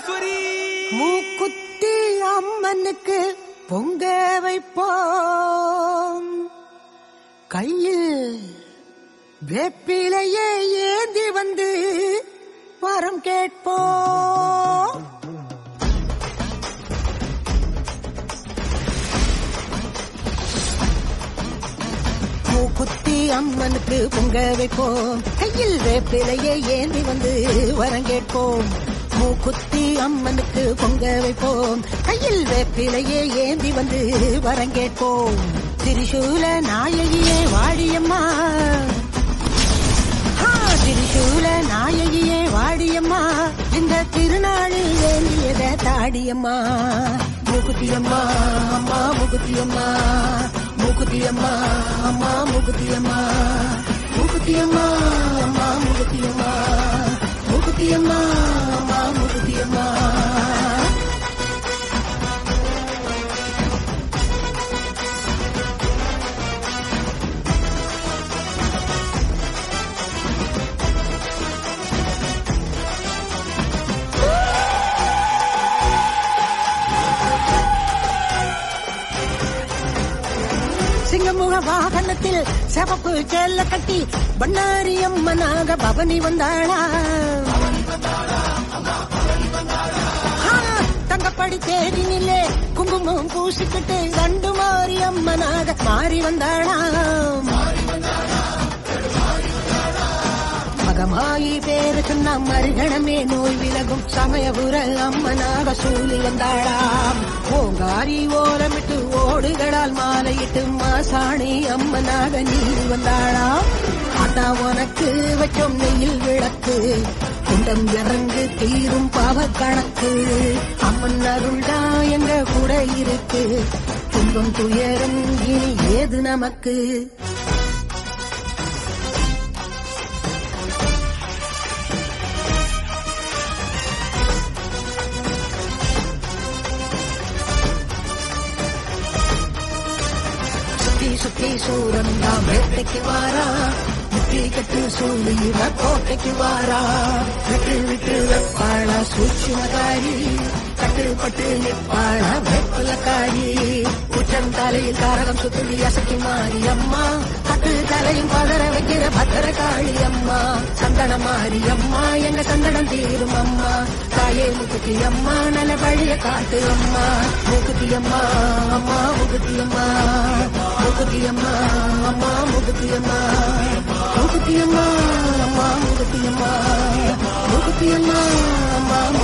பரமேஸ்வரி மூக்குத்தி அம்மனுக்கு பொங்க வைப்போம் கையில் வேப்பிலையே ஏந்தி வந்து வரம் கேட்போம் மூக்குத்தி அம்மனுக்கு பொங்க வைப்போம் கையில் வேப்பிலையே ஏந்தி வந்து வரம் கேட்போம் மூக்குத்தி அம்மனுக்கு பொங்க வைப்போம் கையில் வேப்பிலையே ஏந்தி வந்து வரம் கேட்போம் திரிசூல நாயகியே வாடியம்மா ஆ, திரிசூல நாயகியே வாடியம்மா இந்த திருநாளில் வேண்டியத தாடியம்மா மூக்குத்தியம்மா அம்மா மூக்குத்தியம்மா மூக்குத்தியம்மா அம்மா மூக்குத்தியம்மா மூக்குத்தியம்மா அம்மா மூக்குத்தியம்மா மூக்குத்தியம்மா அம்மா மூக்குத்தியம்மா சிங்கமுக வாகனத்தில் சிவப்பு செல்ல கட்டி பண்ணாரி அம்மனாக பவனி வந்தாளா ஆ, தங்கப்படி தேரினிலே குங்குமம் பூசிக்கிட்டு கண்டு மாறி அம்மனாக மாறி வந்தாளா மகமாயி பேருக்கு நம் மறுகணமே நோய் விலகும் சமயபுர அம்மனாக சூழி வந்தாளாம் ஓங்காரி ஓரமிட்டு ஓடுகளால் மாலையிட்டு மாசாணி அம்மனாக நீதி வந்தாளாம் ஆத்தா உனக்கு வச்சோம் நெய்யில் விளக்கு குண்டம் இறங்கு தீரும் பாவ கணக்கு அம்மன் அருள்டா எங்க கூட இருக்கு துன்பம் துயரம் இனி ஏது நமக்கு சுத்தி சுத்தி சூரன் தான் வேட்டைக்கு வாரா முட்டி கட்டு சூழி இவ கோட்டைக்கு வாரா விட்டு விட்டு வெப்பாளா சூட்சுமகாரி கட்டு பட்டு நிற்பாளா வெப்பலக்காரி உச்சம் தலையில் காரகம் சுத்துடி அசக்கி மாறி அம்மா பட்டு தலையும் பதற வைக்கிற பத்திர காளி அம்மா சந்தன மாறி அம்மா எங்க சந்தனம் தீரும் அம்மா தாயே முக்குத்தி அம்மா நல்ல வழிய காட்டு அம்மா முக்குத்தி அம்மா அம்மா முக்குத்தி அம்மா முக்குத்தி அம்மா அம்மா முக்குத்தி அம்மா முக்குத்தி அம்மா அம்மா முக்குத்தி அம்மா முக்குத்தி அம்மா அம்மா